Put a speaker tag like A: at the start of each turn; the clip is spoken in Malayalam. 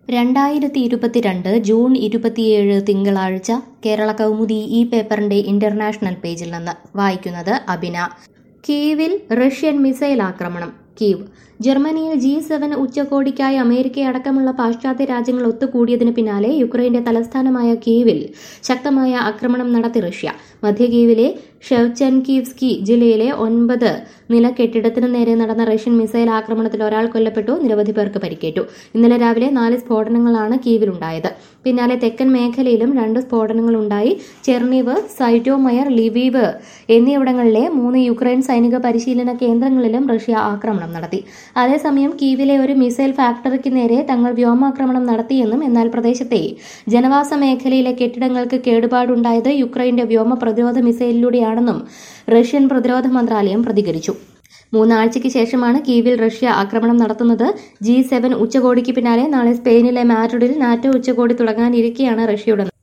A: രണ്ടായിരത്തി ഇരുപത്തിരണ്ട് ജൂൺ ഇരുപത്തിയേഴ് തിങ്കളാഴ്ച കേരള കൗമുദി ഈ പേപ്പറിന്റെ ഇന്റർനാഷണൽ പേജിൽ നിന്ന് വായിക്കുന്നത് അബിന കീവിൽ റഷ്യൻ മിസൈൽ ആക്രമണം കീവ് ജർമ്മനിയിൽ ജി സെവൻ ഉച്ചകോടിക്കായി അമേരിക്കയടക്കമുള്ള പാശ്ചാത്യ രാജ്യങ്ങൾ ഒത്തുകൂടിയതിന് പിന്നാലെ യുക്രൈന്റെ തലസ്ഥാനമായ കീവിൽ ശക്തമായ ആക്രമണം നടത്തി റഷ്യ മധ്യ കീവിലെ ഷെവ്ചൻകീവ്സ്കി ജില്ലയിലെ ഒൻപത് നില കെട്ടിടത്തിന് നേരെ നടന്ന റഷ്യൻ മിസൈൽ ആക്രമണത്തിൽ ഒരാൾ കൊല്ലപ്പെട്ടു നിരവധി പേർക്ക് പരിക്കേറ്റു ഇന്നലെ രാവിലെ നാല് സ്ഫോടനങ്ങളാണ് കീവിലുണ്ടായത് പിന്നാലെ തെക്കൻ മേഖലയിലും രണ്ട് സ്ഫോടനങ്ങളുണ്ടായി ചെർണീവ് സൈറ്റോമയർ ലിവീവ് എന്നിവിടങ്ങളിലെ മൂന്ന് യുക്രൈൻ സൈനിക പരിശീലന കേന്ദ്രങ്ങളിലും റഷ്യ ആക്രമണം നടത്തി അതേസമയം കീവിലെ ഒരു മിസൈൽ ഫാക്ടറിക്ക് നേരെ തങ്ങൾ വ്യോമാക്രമണം നടത്തിയെന്നും എന്നാൽ പ്രദേശത്തെ ജനവാസ മേഖലയിലെ കെട്ടിടങ്ങൾക്ക് കേടുപാടുണ്ടായത് യുക്രൈന്റെ വ്യോമ പ്രതിരോധ മിസൈലിലൂടെയാണെന്നും റഷ്യൻ പ്രതിരോധ മന്ത്രാലയം പ്രതികരിച്ചു മൂന്നാഴ്ചയ്ക്ക് ശേഷമാണ് കീവിൽ റഷ്യ ആക്രമണം നടത്തുന്നത് ജി സെവൻ ഉച്ചകോടിക്ക് പിന്നാലെ നാളെ സ്പെയിനിലെ മാഡ്രിഡിൽ നാറ്റോ ഉച്ചകോടി തുടങ്ങാനിരിക്കെയാണ് റഷ്യയുടെ